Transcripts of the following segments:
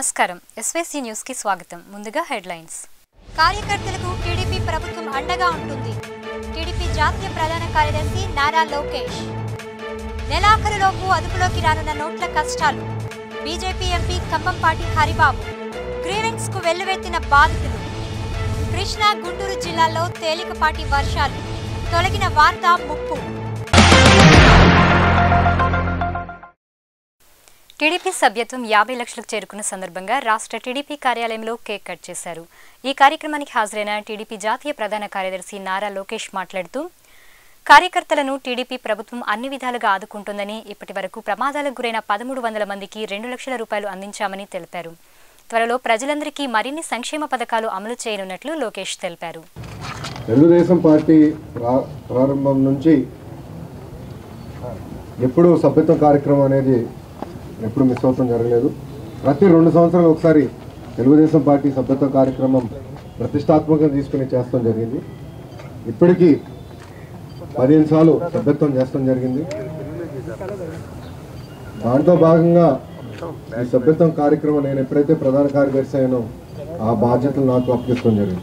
నమస్కారం SYC news కి స్వాగతం ముందుగా హెడ్లైన్స్ కార్యకర్తలకు టీడీపీ ప్రభుత్వం అండగా ఉంటుంది టీడీపీ జాతీయ ప్రధాన కార్యదర్శి నారా లోకేష్ నెలాఖరులోపు అదుపులోకి రానున్న నోట్ల కష్టాలు BJP MP Kambampati Haribabu grievance కు వెల్లువెత్తిన బాధితులు కృష్ణా గుంటూరు జిల్లాల్లో తేలికపాటి వర్షాలు తొలగిన వార్త ముప్పు టీడీపీ సభ్యత్వం యాభై లక్షలకు చేరుకున్న సందర్భంగా రాష్ట్ర టీడీపీ కార్యాలయంలో కేక్ కట్ చేశారు ఈ కార్యక్రమానికి హాజరైన టీడీపీ జాతీయ ప్రధాన కార్యదర్శి నారా లోకేష్ మాట్లాడుతూ కార్యకర్తలను టీడీపీ ప్రభుత్వం అన్ని విధాలుగా ఆదుకుంటుందని ఇప్పటి వరకు ప్రమాదాలకు గురైన పదమూడు వందల మందికి రెండు లక్షల రూపాయలు అందించామని తెలిపారు త్వరలో ప్రజలందరికీ మరిన్ని సంక్షేమ పథకాలు అమలు చేయనున్నట్లు లోకేష్ తెలిపారు తెలుగుదేశం పార్టీ ప్రా- ప్రారంభం నుంచి ఎప్పుడు సభ్యత్వ కార్యక్రమం అనేది ఎప్పుడు మిస్ అవటం జరగలేదు ప్రతి రెండు సంవత్సరాలు ఒకసారి తెలుగుదేశం పార్టీ సభ్యత్వ కార్యక్రమం ప్రతిష్టాత్మకంగా తీసుకుని చేస్తాం జరిగింది ఇప్పటికీ పదిహేను సార్లు సభ్యత్వం చేస్తాం జరిగింది దాంట్లో భాగంగా ఈ సభ్యత్వం కార్యక్రమం నేను ఎప్పుడైతే ప్రధాన కార్యదర్శి అయ్యానో ఆ బాధ్యతలు నాకు అప్పగిస్తాం జరిగింది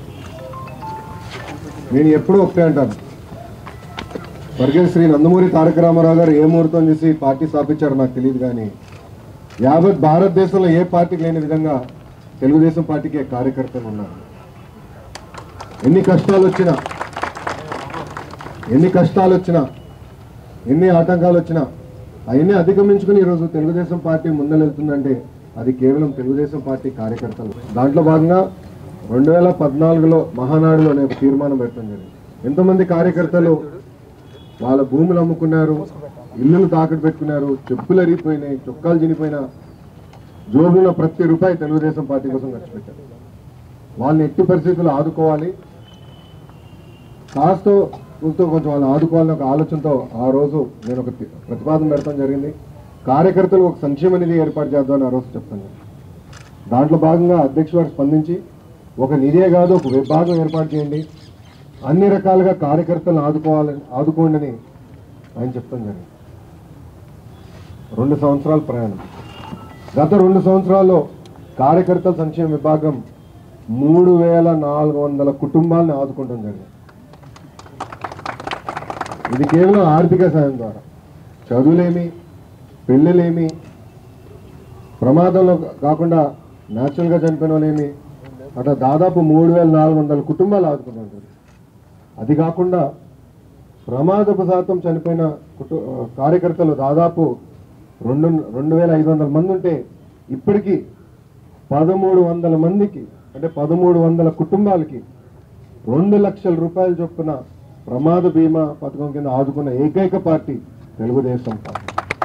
నేను ఎప్పుడూ ఒకటే అంటాను స్వర్గీయ శ్రీ నందమూరి తారక రామారావు గారు ఏ ముహూర్తం చేసి పార్టీ స్థాపించారో నాకు తెలియదు కానీ యావత్ భారతదేశంలో ఏ పార్టీకి లేని విధంగా తెలుగుదేశం పార్టీకి కార్యకర్తలు ఉన్నారు ఎన్ని కష్టాలు వచ్చినా ఎన్ని కష్టాలు వచ్చినా ఎన్ని ఆటంకాలు వచ్చినా అవన్నీ అధిగమించుకుని ఈరోజు తెలుగుదేశం పార్టీ ముందరెళ్తుందంటే అది కేవలం తెలుగుదేశం పార్టీ కార్యకర్తలు దాంట్లో భాగంగా రెండు వేల పద్నాలుగులో మహానాడులో నేను ఒక తీర్మానం పెట్టడం జరిగింది ఎంతోమంది కార్యకర్తలు వాళ్ళ భూములు అమ్ముకున్నారు ఇల్లులు తాకట్టు పెట్టుకున్నారు చెప్పులు అరిగిపోయినాయి చొక్కాలు చినిపోయినా జోబులో ప్రతి రూపాయి తెలుగుదేశం పార్టీ కోసం ఖర్చు పెట్టారు వాళ్ళని ఎట్టి పరిస్థితుల్లో ఆదుకోవాలి కాస్తో కూస్తో కొంచెం వాళ్ళని ఆదుకోవాలని ఒక ఆలోచనతో ఆ రోజు నేను ఒక తి- ప్రతిపాదన పెడతాం జరిగింది కార్యకర్తలు ఒక సంక్షేమ నిధి ఏర్పాటు చేద్దామని ఆ రోజు చెప్తాను దాంట్లో భాగంగా అధ్యక్షుడు వారు స్పందించి ఒక నిధే కాదు ఒక విభాగం ఏర్పాటు చేయండి అన్ని రకాలుగా కార్యకర్తలను ఆదుకోవాలని ఆదుకోండి అని ఆయన చెప్తాం జరిగింది రెండు సంవత్సరాల ప్రయాణం గత రెండు సంవత్సరాల్లో కార్యకర్తల సంక్షేమ విభాగం మూడు వేల నాలుగు వందల కుటుంబాలను ఆదుకుంటాం జరిగింది ఇది కేవలం ఆర్థిక సాయం ద్వారా చదువులేమి పెళ్ళిలేమి ప్రమాదంలో కాకుండా న్యాచురల్గా చనిపోయిన వాళ్ళేమి అట్లా దాదాపు మూడు వేల నాలుగు వందల కుటుంబాలు ఆదుకున్నాం జరిగింది అది కాకుండా ప్రమాదపు శాతం చనిపోయిన కుటు కార్యకర్తలు దాదాపు రెండు రెండు వేల ఐదు వందల మంది ఉంటే ఇప్పటికీ పదమూడు వందల మందికి అంటే పదమూడు వందల కుటుంబాలకి రెండు లక్షల రూపాయల చొప్పున ప్రమాద బీమా పథకం కింద ఆదుకున్న ఏకైక పార్టీ తెలుగుదేశం పార్టీ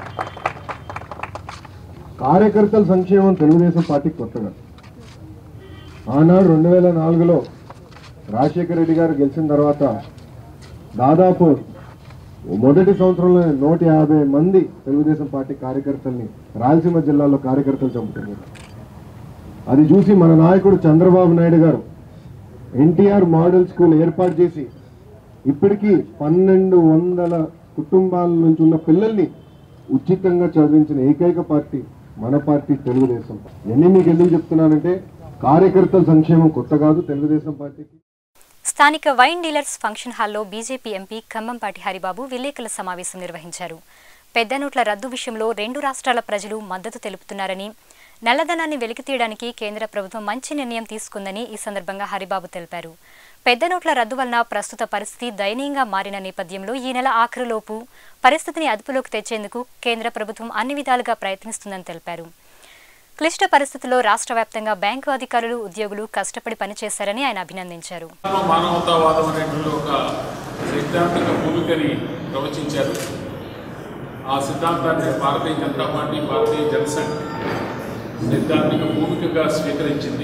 కార్యకర్తల సంక్షేమం తెలుగుదేశం పార్టీ కొత్తగా ఆనాడు రెండు వేల నాలుగులో రాజశేఖర రెడ్డి గారు గెలిచిన తర్వాత దాదాపు మొదటి సంవత్సరంలో నూట యాభై మంది తెలుగుదేశం పార్టీ కార్యకర్తల్ని రాయలసీమ జిల్లాలో కార్యకర్తలు చంపుతున్నారు అది చూసి మన నాయకుడు చంద్రబాబు నాయుడు గారు ఎన్టీఆర్ మోడల్ స్కూల్ ఏర్పాటు చేసి ఇప్పటికీ పన్నెండు వందల కుటుంబాల నుంచి ఉన్న పిల్లల్ని ఉచితంగా చదివించిన ఏకైక పార్టీ మన పార్టీ తెలుగుదేశం ఎన్ని మీకు ఎందుకు చెప్తున్నానంటే కార్యకర్తల సంక్షేమం కొత్త కాదు తెలుగుదేశం పార్టీకి స్థానిక వైన్ డీలర్స్ ఫంక్షన్ హాల్లో బీజేపీ ఎంపీ ఖమ్మంపాటి హరిబాబు విలేకరుల సమావేశం నిర్వహించారు పెద్ద నోట్ల రద్దు విషయంలో రెండు రాష్ట్రాల ప్రజలు మద్దతు తెలుపుతున్నారని నల్లధనాన్ని వెలికితీయడానికి కేంద్ర ప్రభుత్వం మంచి నిర్ణయం తీసుకుందని ఈ సందర్భంగా హరిబాబు తెలిపారు పెద్ద నోట్ల రద్దు వలన ప్రస్తుత పరిస్థితి దయనీయంగా మారిన నేపథ్యంలో ఈ నెల ఆఖరులోపు పరిస్థితిని అదుపులోకి తెచ్చేందుకు కేంద్ర ప్రభుత్వం అన్ని విధాలుగా ప్రయత్నిస్తుందని తెలిపారు క్లిష్ట పరిస్థితుల్లో రాష్ట్ర వ్యాప్తంగా బ్యాంకు అధికారులు ఉద్యోగులు కష్టపడి పనిచేశారని ఆయన అభినందించారు మానవతావాదం అనేటువంటి ఒక సైద్ధాంతిక భూమికని ప్రవచించారు ఆ సిద్ధాంతాన్ని భారతీయ జనతా పార్టీ భారతీయ జనసంఘ్ సైద్ధాంతిక భూమికగా స్వీకరించింది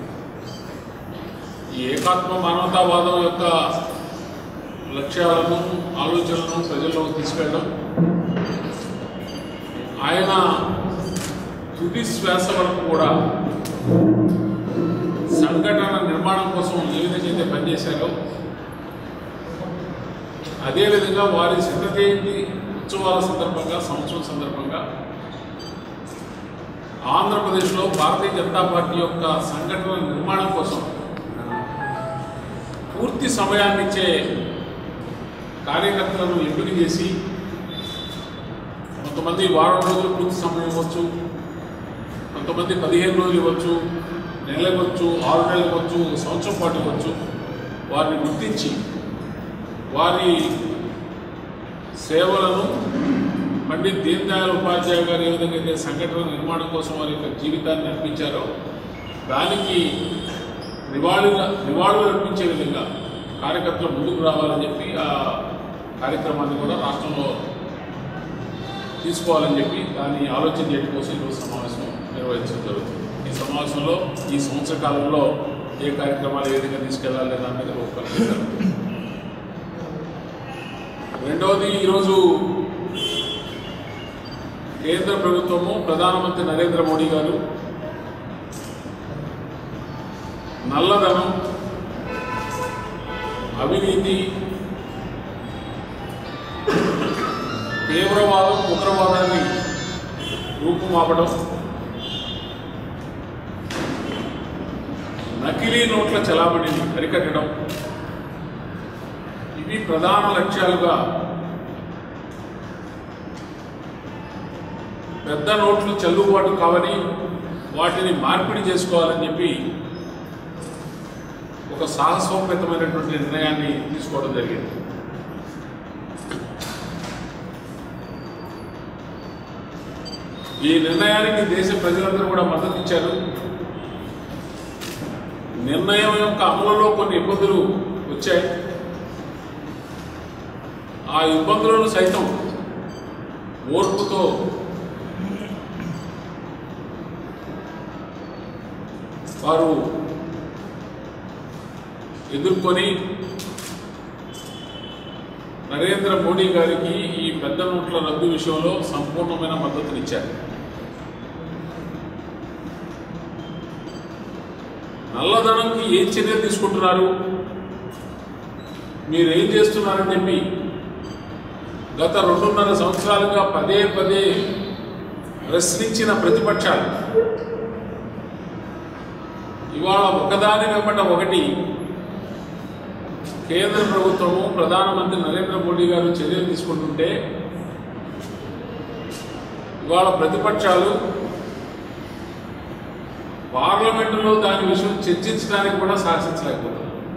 ఈ ఏకాత్మ మానవతావాదం యొక్క లక్ష్యాలను ఆలోచనలను ప్రజల్లోకి తీసుకెళ్ళడం ఆయన తుది శ్వాస వరకు కూడా సంఘటన నిర్మాణం కోసం ఏ విధంగా అయితే పనిచేశారో అదేవిధంగా వారి శత జయంతి ఉత్సవాల సందర్భంగా సంవత్సరం సందర్భంగా ఆంధ్రప్రదేశ్లో భారతీయ జనతా పార్టీ యొక్క సంఘటనల నిర్మాణం కోసం పూర్తి సమయాన్ని ఇచ్చే కార్యకర్తలను ఎంపిక చేసి కొంతమంది వారం రోజులు పూర్తి సమయం ఇవ్వచ్చు కొంతమంది పదిహేను రోజులు ఇవ్వచ్చు నెల ఇవ్వచ్చు ఆరు నెలలు ఇవ్వచ్చు ఒక సంవత్సరం పాటు ఇవ్వచ్చు వారిని గుర్తించి వారి సేవలను పండిత్ దీన్ దయాళ్ ఉపాధ్యాయ గారు ఏ విధంగా అయితే సంఘటన నిర్మాణం కోసం వారి యొక్క జీవితాన్ని అర్పించారో దానికి నివాళుగా నివాళులు అర్పించే విధంగా కార్యకర్తలు ముందుకు రావాలని చెప్పి ఆ కార్యక్రమాన్ని కూడా రాష్ట్రంలో తీసుకోవాలని చెప్పి దాన్ని ఆలోచన చేయడం కోసం ఈరోజు సమావేశం నిర్వహించడం జరుగుతుంది ఈ సమావేశంలో ఈ సంవత్సర కాలంలో ఏ కార్యక్రమాలు ఏ విధంగా తీసుకెళ్లాలి దాని మీద రూపకల్పించారు రెండవది ఈరోజు కేంద్ర ప్రభుత్వము ప్రధానమంత్రి నరేంద్ర మోడీ గారు నల్లధనం అవినీతి తీవ్రవాదం ఉగ్రవాదాన్ని రూపుమాపడం నకిలీ నోట్ల చలామణిని అరికట్టడం ఇవి ప్రధాన లక్ష్యాలుగా పెద్ద నోట్లు చెల్లుబాటు కావని వాటిని మార్పిడి చేసుకోవాలని చెప్పి ఒక సాహసోపేతమైనటువంటి నిర్ణయాన్ని తీసుకోవడం జరిగింది ఈ నిర్ణయానికి దేశ ప్రజలందరూ కూడా మద్దతు ఇచ్చారు నిర్ణయం యొక్క అమలులో కొన్ని ఇబ్బందులు వచ్చాయి ఆ ఇబ్బందులను సైతం ఓర్పుతో వారు ఎదుర్కొని నరేంద్ర మోడీ గారికి ఈ పెద్ద నోట్ల రద్దు విషయంలో సంపూర్ణమైన మద్దతునిచ్చారు నల్లధనంకి ఏం చర్యలు తీసుకుంటున్నారు మీరు ఏం చేస్తున్నారని చెప్పి గత రెండున్నర సంవత్సరాలుగా పదే పదే ప్రశ్నించిన ప్రతిపక్షాలు ఇవాళ ఒకదాని వెంబట ఒకటి కేంద్ర ప్రభుత్వము ప్రధానమంత్రి నరేంద్ర మోడీ గారు చర్యలు తీసుకుంటుంటే ఇవాళ ప్రతిపక్షాలు పార్లమెంటులో దాని విషయం చర్చించడానికి కూడా సాహసించలేకపోతున్నారు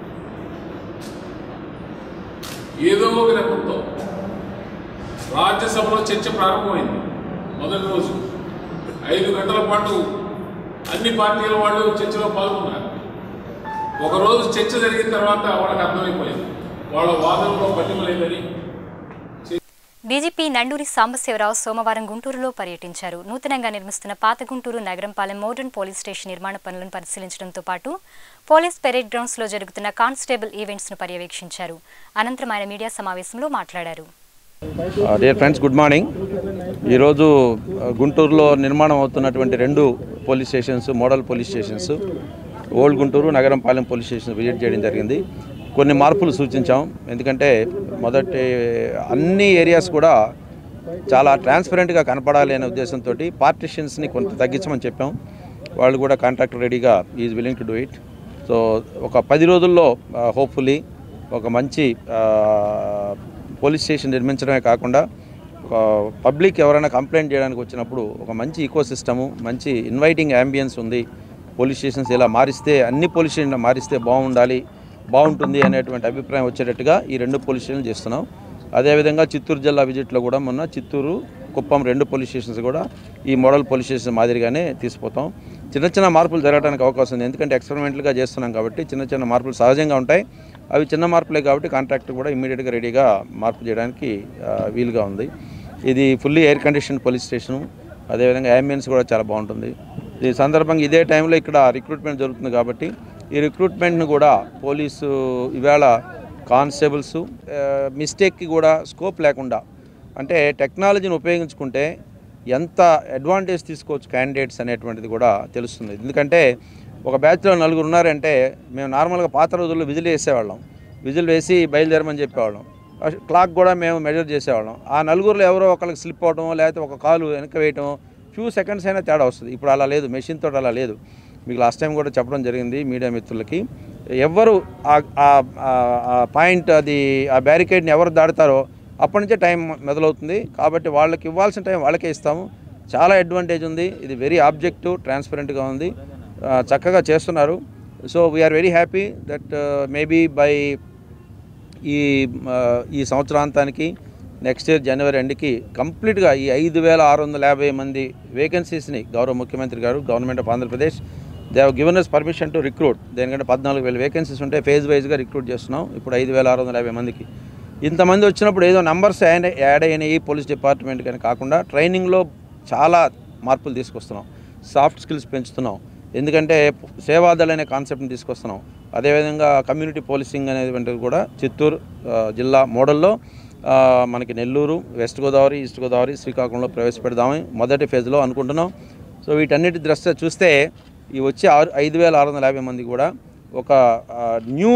ఏదో ఒక నెపంతో రాజ్యసభలో చర్చ ప్రారంభమైంది మొదటి రోజు ఐదు గంటల పాటు అన్ని పార్టీల వాళ్ళు చర్చలో పాల్గొన్నారు ఒకరోజు చర్చ జరిగిన తర్వాత వాళ్ళకి అర్థమైపోయింది వాళ్ళ వాదనలో పట్టిమ లేదని డీజీపీ నండూరి సాంబశివరావు సోమవారం గుంటూరులో పర్యటించారు నూతనంగా నిర్మిస్తున్న పాత Guntur Nagarampalem modern police station నిర్మాణ పనులను పరిశీలించడంతో పాటు పోలీస్ పెరేడ్ గ్రౌండ్స్ లో జరుగుతున్న కానిస్టేబుల్ ఈవెంట్స్ ను పర్యవేక్షించారు అనంతరం ఆయన మీడియా సమావేశంలో మాట్లాడారు డియర్ ఫ్రెండ్స్ గుడ్ మార్నింగ్ ఈరోజు ఆ, గుంటూరులో నిర్మాణం అవుతున్నటువంటి రెండు police stations model police stations old Guntur Nagarampalem police station visit చేయడం జరిగింది కొన్ని మార్పులు సూచించాం ఎందుకంటే మొదటి అన్ని ఏరియాస్ కూడా చాలా ట్రాన్స్పరెంట్గా కనపడాలి అనే ఉద్దేశంతో పార్టిషన్స్ని కొంత తగ్గించమని చెప్పాం వాళ్ళు కూడా కాంట్రాక్టర్ రెడీగా is willing to do it so ఒక పది రోజుల్లో హోప్ఫుల్లీ ఒక మంచి ఆ, పోలీస్ స్టేషన్ నిర్మించడమే కాకుండా ఒక పబ్లిక్ ఎవరైనా కంప్లైంట్ చేయడానికి వచ్చినప్పుడు ఒక మంచి ఈకో సిస్టము మంచి ఇన్వైటింగ్ అంబియన్స్ ఉంది పోలీస్ స్టేషన్స్ ఇలా మారిస్తే అన్ని పోలీస్ స్టేషన్ మారిస్తే బాగుండాలి బాగుంటుంది అనేటువంటి అభిప్రాయం వచ్చేటట్టుగా ఈ రెండు పోలీస్ స్టేషన్లు చేస్తున్నాం అదేవిధంగా చిత్తూరు జిల్లా విజిట్లో కూడా మొన్న చిత్తూరు కుప్పం రెండు పోలీస్ స్టేషన్స్ కూడా ఈ మోడల్ పోలీస్ స్టేషన్ మాదిరిగానే తీసుకుపోతాం చిన్న చిన్న మార్పులు జరగడానికి అవకాశం ఉంది ఎందుకంటే ఎక్స్పెరిమెంటల్గా చేస్తున్నాం కాబట్టి చిన్న చిన్న మార్పులు సహజంగా ఉంటాయి అవి చిన్న మార్పులే కాబట్టి కాంట్రాక్టర్ కూడా ఇమీడియట్గా రెడీగా మార్పు చేయడానికి ఆ, వీలుగా ఉంది ఇది fully air condition police station అదేవిధంగా అంబియన్స్ కూడా చాలా బాగుంటుంది ఈ సందర్భంగా ఇదే టైంలో ఇక్కడ రిక్రూట్మెంట్ జరుగుతుంది కాబట్టి ఈ రిక్రూట్మెంట్ను కూడా పోలీసు ఈవేళ కానిస్టేబుల్స్ మిస్టేక్కి కూడా స్కోప్ లేకుండా అంటే టెక్నాలజీని ఉపయోగించుకుంటే ఎంత అడ్వాంటేజ్ తీసుకోవచ్చు క్యాండిడేట్స్ అనేటువంటిది కూడా తెలుస్తుంది ఎందుకంటే ఒక బ్యాచ్లో నలుగురు ఉన్నారంటే మేము నార్మల్గా పాత రోజుల్లో విజిల్ వేసేవాళ్ళం విజిల్ వేసి బయలుదేరమని చెప్పేవాళ్ళం క్లాక్ కూడా మేము మెజర్ చేసేవాళ్ళం ఆ నలుగురిలో ఎవరో ఒకరికి స్లిప్ అవడం లేకపోతే ఒక కాలు వెనక వేయటం ఫ్యూ సెకండ్స్ అయినా తేడా వస్తుంది ఇప్పుడు అలా లేదు మెషిన్ తోటి అలా లేదు మీకు లాస్ట్ టైం కూడా చెప్పడం జరిగింది మీడియా మిత్రులకి ఎవరు ఆ- ఆ- ఆ- ఆ పాయింట్ అది ఆ బ్యారికేడ్ని ఎవరు దాడతారో అప్పటి నుంచే టైం మొదలవుతుంది కాబట్టి వాళ్ళకి ఇవ్వాల్సిన టైం వాళ్ళకే ఇస్తాము చాలా అడ్వాంటేజ్ ఉంది ఇది వెరీ ఆబ్జెక్టివ్ ట్రాన్స్పరెంట్గా ఉంది ఆ, చక్కగా చేస్తున్నారు so we are very happy that maybe by ఈ ఆ, ఈ సంవత్సరాంతానికి నెక్స్ట్ ఇయర్ జనవరి ఎండ్కి కంప్లీట్గా ఈ ఐదు వేల ఆరు వందల యాభై మంది వేకెన్సీస్ని గౌరవ ముఖ్యమంత్రి గారు government of Andhra Pradesh they have given us permission to recruit దేనికంటే పద్నాలుగు వేల వేకెన్సీస్ ఉంటే ఫేజ్ వైజ్గా రిక్రూట్ చేస్తున్నాం ఇప్పుడు ఐదు వేల ఆరు వందల యాభై మందికి ఇంతమంది వచ్చినప్పుడు ఏదో నంబర్స్ యాడ్ యాడ్ అయినాయి పోలీస్ డిపార్ట్మెంట్ కానీ కాకుండా ట్రైనింగ్లో చాలా మార్పులు తీసుకొస్తున్నాం సాఫ్ట్ స్కిల్స్ పెంచుతున్నాం ఎందుకంటే సేవాదళ అనే కాన్సెప్ట్ని తీసుకొస్తున్నాం అదేవిధంగా కమ్యూనిటీ పోలీసింగ్ అనేటువంటిది కూడా చిత్తూరు ఆ, జిల్లా మోడల్లో ఆ, మనకి నెల్లూరు వెస్ట్ గోదావరి ఈస్ట్ గోదావరి శ్రీకాకుళంలో ప్రవేశపెడదామని మొదటి ఫేజ్లో అనుకుంటున్నాం సో వీటన్నిటి దృష్ట్యా చూస్తే ఈ వచ్చే ఆరు ఐదు వేల ఆరు వందల యాభై మంది కూడా ఒక న్యూ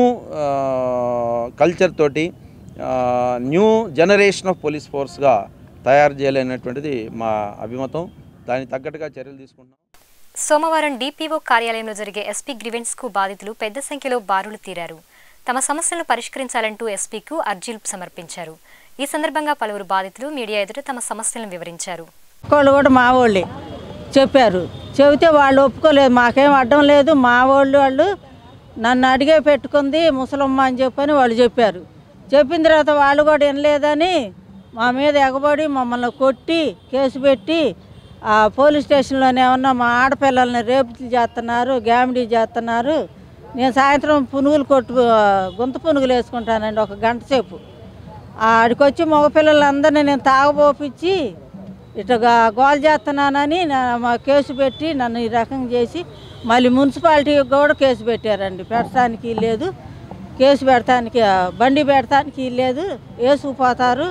కల్చర్ తోటి న్యూ జనరేషన్ ఆఫ్ పోలీస్ ఫోర్స్గా తయారు చేయాలనేటువంటిది మా అభిమతం దానికి తగ్గట్టుగా చర్యలు తీసుకుంటున్నాం సోమవారం డిపిఓ కార్యాలయంలో జరిగే ఎస్పీ గ్రివెన్స్ కు బాధితులు పెద్ద సంఖ్యలో బారులు తీరారు తమ సమస్యలను పరిష్కరించాలంటూ ఎస్పీకు అర్జీలు సమర్పించారు ఈ సందర్భంగా పలువురు బాధితులు మీడియా ఎదుట తమ సమస్యలను వివరించారు వాళ్ళు కూడా మా వాళ్ళే చెప్పారు చెబితే వాళ్ళు ఒప్పుకోలేదు మాకేం అడ్డం లేదు మా వాళ్ళు వాళ్ళు నన్ను అడిగే పెట్టుకుంది ముసలమ్మ అని చెప్పని వాళ్ళు చెప్పారు చెప్పిన తర్వాత వాళ్ళు కూడా వినలేదని మా మీద ఎగబడి మమ్మల్ని కొట్టి కేసు పెట్టి ఆ పోలీస్ స్టేషన్లోనే ఏమన్నా మా ఆడపిల్లల్ని రేపులు చేస్తున్నారు గ్యామిడీ చేస్తున్నారు నేను సాయంత్రం పునుగులు కొట్టు గుంత పునుగులు వేసుకుంటానండి ఒక గంట సేపు ఆడికొచ్చి మగపిల్లలందరినీ నేను తాగబోపించి ఇటుగా గోల్ చేస్తున్నానని నా- మా కేసు పెట్టి నన్ను ఈ రకంగా చేసి మళ్ళీ మున్సిపాలిటీకి కూడా కేసు పెట్టారండి పెట్టడానికి లేదు కేసు పెడతానికి ఆ, బండి పెడతానికి లేదు వేసుకుపోతారు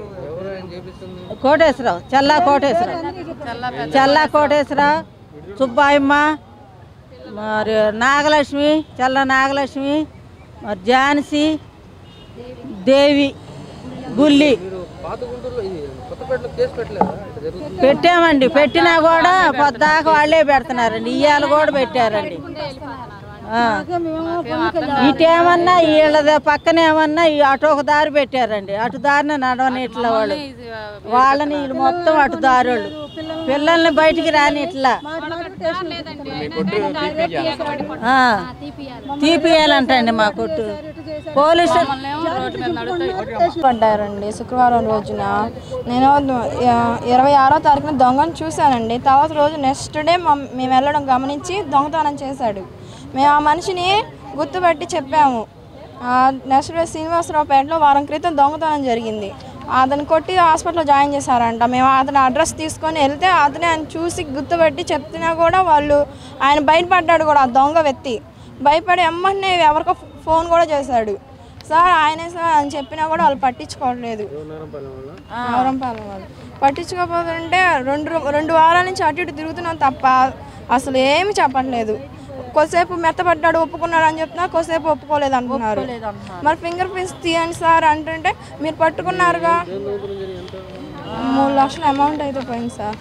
కోటేశ్వరరావు చల్లా కోటేశ్వరరావు చల్లా కోటేశ్వరరావు సుబ్బాయమ్మ మరి నాగలక్ష్మి చల్ల నాగలక్ష్మి మరి ఝాన్సీ దేవి గుల్లి పెట్టామండి పెట్టినా కూడా పొద్దాక వాళ్ళే పెడుతున్నారండి ఇవాళ కూడా పెట్టారండి ఆ. ఇటేమన్నా వీళ్ళ పక్కన ఏమన్నా ఈ అటు ఒక దారి పెట్టారండి అటు దారిన నడవని ఇట్లా వాళ్ళు వాళ్ళని వీళ్ళు మొత్తం అటు దారోళ్ళు పిల్లల్ని బయటికి రాని ఇట్లా ఆ. తీపియాలంటండి మా కొట్టు పోలీసు పడ్డారండి శుక్రవారం రోజున నేను ఇ- ఇరవై ఆరో తారీఖున దొంగను చూశానండి తర్వాత రోజు నెక్స్ట్ డే మమ్- మేము వెళ్ళడం గమనించి దొంగతనం చేశాడు మేము ఆ మనిషిని గుర్తుపట్టి చెప్పాము ఆ, నెక్స్ట్ డే శ్రీనివాసరావుపేటలో వారం క్రితం దొంగతనం జరిగింది అతను కొట్టి హాస్పిటల్లో జాయిన్ చేశారంట మేము అతని అడ్రస్ తీసుకొని వెళ్తే అతనే ఆయన చూసి గుర్తుపట్టి చెప్తున్నా కూడా వాళ్ళు ఆయన బయటపడ్డాడు కూడా ఆ దొంగ వ్యక్తి భయపడి అమ్మని ఎవరికో ఫోన్ కూడా చేశాడు సార్ ఆయనే సార్ అని చెప్పినా కూడా వాళ్ళు పట్టించుకోవట్లేదు నవరంపాలెం వాళ్ళు పట్టించుకోకపోతుంటే రెండు రో- రెండు వారాల నుంచి అటు ఇటు తిరుగుతున్నాం తప్ప అసలు ఏమి చెప్పట్లేదు కొద్దిసేపు మెత్తపడ్డాడు ఒప్పుకున్నాడు అని చెప్తున్నా కొద్దిసేపు ఒప్పుకోలేదు అంటున్నారు మరి ఫింగర్ ప్రింట్స్ తీయండి సార్ అంటుంటే మీరు పట్టుకున్నారుగా మూడు లక్షల అమౌంట్ అయితే పోయింది సార్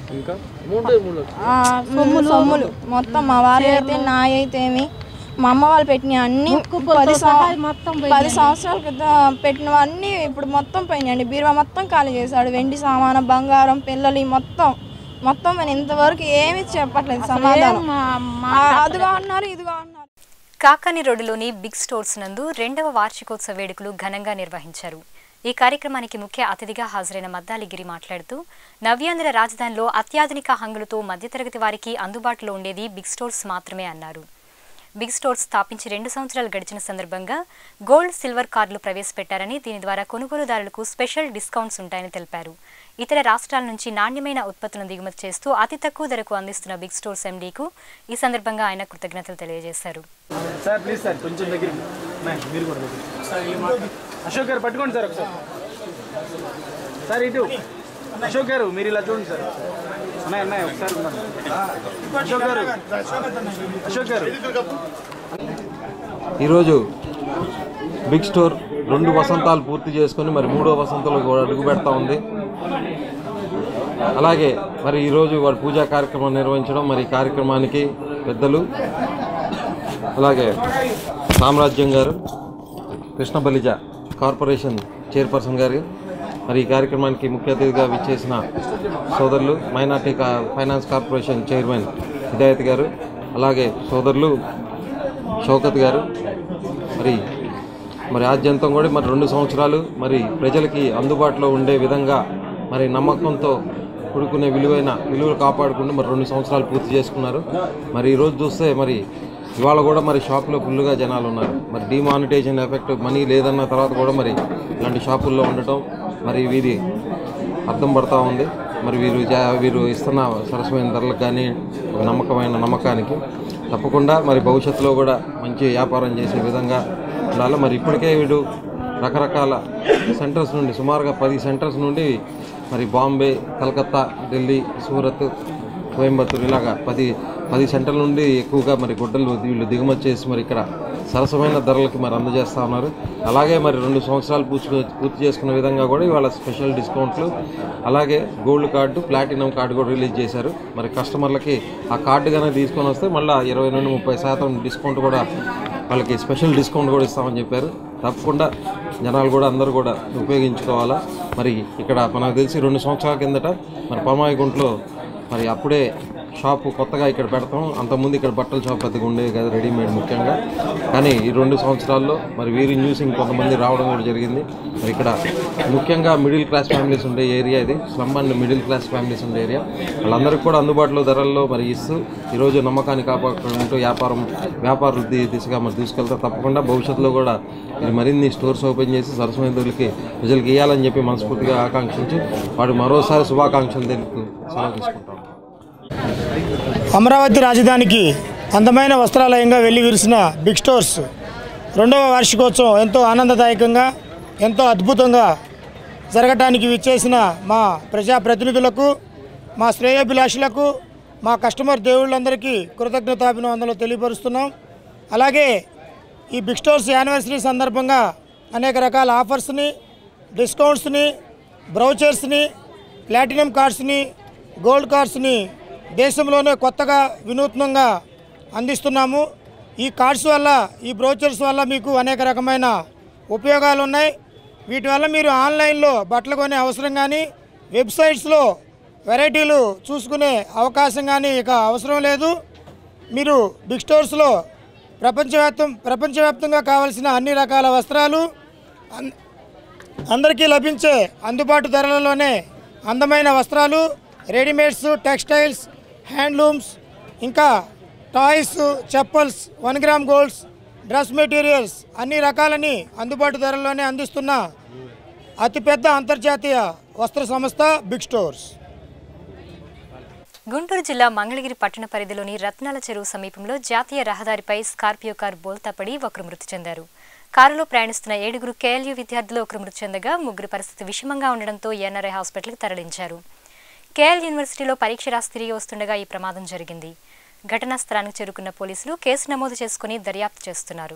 ఆ, సొమ్ములు సొమ్ములు మొత్తం మా వారి అయితే నా అయితే ఏమి మా అమ్మ వాళ్ళు పెట్టిన అన్ని పది సం- పది సంవత్సరాల క్రితం పెట్టినవన్నీ ఇప్పుడు మొత్తం పోయినాయండి బీరువా మొత్తం ఖాళీ చేశాడు వెండి సామాను బంగారం పిల్లలు మొత్తం మొత్తం నేను ఇంతవరకు ఏమీ చెప్పట్లేదు సమాధానం ఆ, అదిగో అన్నారు ఇదిగో అన్నారు కాకాని రోడ్డులోని బిగ్ స్టోర్స్ నందు రెండవ వార్షికోత్సవ వేడుకలు ఘనంగా నిర్వహించారు ఈ కార్యక్రమానికి ముఖ్య అతిథిగా హాజరైన మద్దాలిగిరి మాట్లాడుతూ నవ్యాంధ్ర రాజధానిలో అత్యాధునిక హంగులతో మధ్యతరగతి వారికి అందుబాటులో ఉండేది బిగ్ స్టోర్స్ మాత్రమే అన్నారు బిగ్ స్టోర్స్ స్థాపించి రెండు సంవత్సరాలు గడిచిన సందర్భంగా గోల్డ్ సిల్వర్ కార్డులు ప్రవేశపెట్టారని దీని ద్వారా కొనుగోలుదారులకు స్పెషల్ డిస్కౌంట్స్ ఉంటాయని తెలిపారు ఇతర రాష్ట్రాల నుంచి నాణ్యమైన ఉత్పత్తులను దిగుమతి చేస్తూ అతి తక్కువ ధరకు అందిస్తున్న బిగ్ స్టోర్స్ ఎండీకు ఈ సందర్భంగా ఆయన కృతజ్ఞతలు తెలియజేశారు సార్ ప్లీజ్ సార్ కొంచెం దగ్గరికి మ్యామ్, మీరు కూడా దగ్గర అశోక్ గారు పట్టుకోండి సార్ ఒకసారి సార్ ఇటు అశోక్ గారు మీరు ఇలా చూడండి సార్ అన్నయ్య అన్నయ్య ఒకసారి ఉండండి. అశోక్ గారు అశోక్ గారు ఈరోజు బిగ్ స్టోర్ రెండు వసంతాలు పూర్తి చేసుకొని మరి మూడో వసంతంలో కూడా అడుగు పెడతా ఉంది అలాగే మరి ఈరోజు వారి పూజా కార్యక్రమం నిర్వహించడం మరి ఈ కార్యక్రమానికి పెద్దలు అలాగే సామ్రాజ్యం గారు కృష్ణ బలిజ కార్పొరేషన్ చైర్పర్సన్ గారు మరి ఈ కార్యక్రమానికి ముఖ్య అతిథిగా విచ్చేసిన సోదరులు మైనార్టీ కా ఫైనాన్స్ కార్పొరేషన్ చైర్మన్ హిదాయత్ గారు అలాగే సోదరులు షౌకత్ గారు మరి మరి ఆద్యంతం కూడా మరి రెండు సంవత్సరాలు మరి ప్రజలకి అందుబాటులో ఉండే విధంగా మరి నమ్మకంతో కూడుకునే విలువైన విలువలు కాపాడుకుంటూ మరి రెండు సంవత్సరాలు పూర్తి చేసుకున్నారు మరి ఈరోజు చూస్తే మరి ఇవాళ కూడా మరి షాపులో ఫుల్గా జనాలు ఉన్నారు మరి డిమానిటైజేషన్ ఎఫెక్ట్ మనీ లేదన్న తర్వాత కూడా మరి ఇలాంటి షాపుల్లో ఉండటం మరి వీరి అర్థం పడతా ఉంది మరి వీరు జా- వీరు ఇస్తున్న సరసమైన ధరలకు కానీ ఒక నమ్మకమైన నమ్మకానికి తప్పకుండా మరి భవిష్యత్తులో కూడా మంచి వ్యాపారం చేసే విధంగా ఉండాలి మరి ఇప్పటికే వీడు రకరకాల సెంటర్స్ నుండి సుమారుగా పది సెంటర్స్ నుండి మరి బాంబే కలకత్తా ఢిల్లీ సూరత్ కోయంబత్తూరు ఇలాగా పది పది సెంటర్ల నుండి ఎక్కువగా మరి గుడ్డలు వీళ్ళు దిగుమతి చేసి మరి ఇక్కడ సరసమైన ధరలకి మరి అందజేస్తూ ఉన్నారు అలాగే మరి రెండు సంవత్సరాలు పూర్తి పూర్తి చేసుకున్న విధంగా కూడా ఇవాళ స్పెషల్ డిస్కౌంట్లు అలాగే గోల్డ్ కార్డు ప్లాటినం కార్డు కూడా రిలీజ్ చేశారు మరి కస్టమర్లకి ఆ కార్డు కనుక తీసుకొని వస్తే మళ్ళీ ఇరవై నుండి ముప్పై శాతం డిస్కౌంట్ కూడా వాళ్ళకి స్పెషల్ డిస్కౌంట్ కూడా ఇస్తామని చెప్పారు తప్పకుండా జనాలు కూడా అందరూ కూడా ఉపయోగించుకోవాలా మరి ఇక్కడ మనకు తెలిసి రెండు సంవత్సరాల కిందట మరి పమాయి గుంట్లో మరి అప్పుడే షాపు కొత్తగా ఇక్కడ పెడతాం అంతకుముందు ఇక్కడ బట్టల షాప్ పెద్దగా ఉండేది కదా రెడీమేడ్ ముఖ్యంగా కానీ ఈ రెండు సంవత్సరాల్లో మరి వీరి న్యూస్ ఇంకొంతమంది రావడం కూడా జరిగింది మరి ఇక్కడ ముఖ్యంగా మిడిల్ క్లాస్ ఫ్యామిలీస్ ఉండే ఏరియా ఇది slum and middle class families ఉండే ఏరియా వాళ్ళందరికీ కూడా అందుబాటులో ధరల్లో మరి ఇస్తూ ఈరోజు నమ్మకాన్ని కాపాడుకుంటూ వ్యాపారం వ్యాపార వృద్ధి దిశగా మరి తీసుకెళ్తారు తప్పకుండా భవిష్యత్తులో కూడా ఇది మరిన్ని స్టోర్స్ ఓపెన్ చేసి సరస్వతి ధరలకి ప్రజలకు ఇవ్వాలని చెప్పి మనస్ఫూర్తిగా ఆకాంక్షించి వాడు మరోసారి శుభాకాంక్షలు తెలుపుతూ సెలవు తీసుకుంటాం అమరావతి రాజధానికి అందమైన వస్త్రాలయంగా వెళ్ళి విరిసిన బిగ్ స్టోర్స్ రెండవ వార్షికోత్సవం ఎంతో ఆనందదాయకంగా ఎంతో అద్భుతంగా జరగటానికి విచ్చేసిన మా ప్రజాప్రతినిధులకు మా శ్రేయోభిలాషులకు మా కస్టమర్ దేవుళ్ళందరికీ కృతజ్ఞతాభినందనలు తెలియపరుస్తున్నాం అలాగే ఈ బిగ్ స్టోర్స్ యానివర్సరీ సందర్భంగా అనేక రకాల ఆఫర్స్ని డిస్కౌంట్స్ని బ్రౌచర్స్ని ప్లాటినం కార్డ్స్ని గోల్డ్ కార్డ్స్ని దేశంలోనే కొత్తగా వినూత్నంగా అందిస్తున్నాము ఈ కార్డ్స్ వల్ల ఈ బ్రోచర్స్ వల్ల మీకు అనేక రకమైన ఉపయోగాలు ఉన్నాయి వీటి వల్ల మీరు ఆన్లైన్లో బట్టలు కొనే అవసరం కానీ వెబ్సైట్స్లో వెరైటీలు చూసుకునే అవకాశం కానీ ఇక అవసరం లేదు మీరు బిగ్ స్టోర్స్లో ప్రపంచవ్యాప్తం ప్రపంచవ్యాప్తంగా కావలసిన అన్ని రకాల వస్త్రాలు అన్- అందరికీ లభించే అందుబాటు ధరలలోనే అందమైన వస్త్రాలు రెడీమేడ్స్ టెక్స్టైల్స్ హ్యాండ్లూమ్స్ ఇంకా toys chappals one gram golds dress materials అన్ని రకాలని అందుబాటు ధరల్లోనే అందిస్తున్న అతిపెద్ద అంతర్జాతీయ వస్త్ర సంస్థ బిగ్ స్టోర్స్ గుంటూరు జిల్లా మంగళగిరి పట్టణ పరిధిలోని రత్నాల చెరువు సమీపంలో జాతీయ రహదారిపై స్కార్పియో కారు బోల్తాపడి ఒకరు మృతి చెందారు కారులో ప్రయాణిస్తున్న ఏడుగురు కేఎల్యూ విద్యార్థులు ఒకరు మృతి చెందగా ముగ్గురు పరిస్థితి విషమంగా ఉండడంతో ఎన్ఆర్ఐ హాస్పిటల్కి తరలించారు కేఎల్ యూనివర్సిటీలో పరీక్ష రాసి తిరిగి వస్తుండగా ఈ ప్రమాదం జరిగింది ఘటనా స్థలానికి చేరుకున్న పోలీసులు కేసు నమోదు చేసుకుని దర్యాప్తు చేస్తున్నారు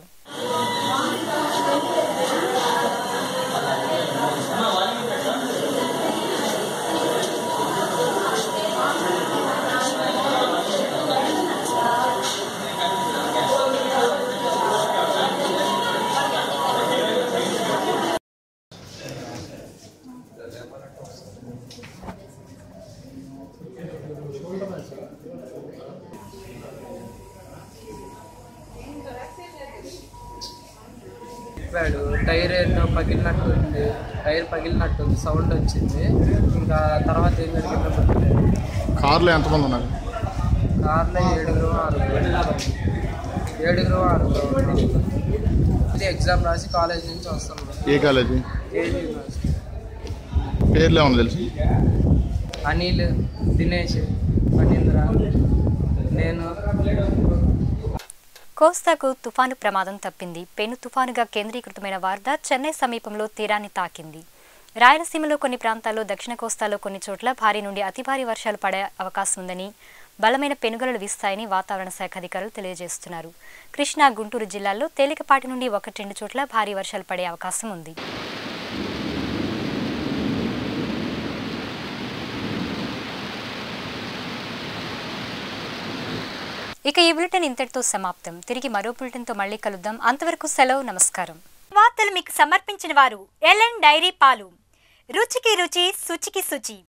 చెప్పాడు టైర్ ఏంటో పగిలినట్టు ఉంది టైర్ పగిలినట్టు ఉంది సౌండ్ వచ్చింది ఇంకా తర్వాత ఏం జరిగిందో చెప్పలేదు కార్లో ఎంతమంది ఉన్నారు కార్లో ఏడుగురు ఆరుగురు ఏడుగురు ఆరుగురు ఉన్నాం. ఇది ఎగ్జామ్ రాసి కాలేజ్ నుంచి వస్తున్నాం ఏ కాలేజీ ఏది యూనివర్సిటీ పేర్లు ఏమన్నా తెలుసు అనిల్ దినేష్ ఫణీంద్ర నేను కోస్తాకు తుఫాను ప్రమాదం తప్పింది పెను తుఫానుగా కేంద్రీకృతమైన వార్ద చెన్నై సమీపంలో తీరాన్ని తాకింది రాయలసీమలో కొన్ని ప్రాంతాల్లో దక్షిణ కోస్తాలో కొన్ని చోట్ల భారీ నుండి అతి భారీ వర్షాలు పడే అవకాశం ఉందని బలమైన పెనుగలు వీస్తాయని వాతావరణ శాఖ అధికారులు తెలియజేస్తున్నారు కృష్ణా గుంటూరు జిల్లాల్లో తేలికపాటి నుండి ఒకటి రెండు చోట్ల భారీ వర్షాలు పడే అవకాశం ఉంది ఇక ఈ బులెటిన్ ఇంతటితో సమాప్తం తిరిగి మరో బులెటిన్తో మళ్ళీ కలుద్దాం అంతవరకు సెలవు నమస్కారం వార్తలు మీకు సమర్పించిన వారు ఎల్ఎన్ డైరీ పాలు రుచికి రుచి శుచికి శుచి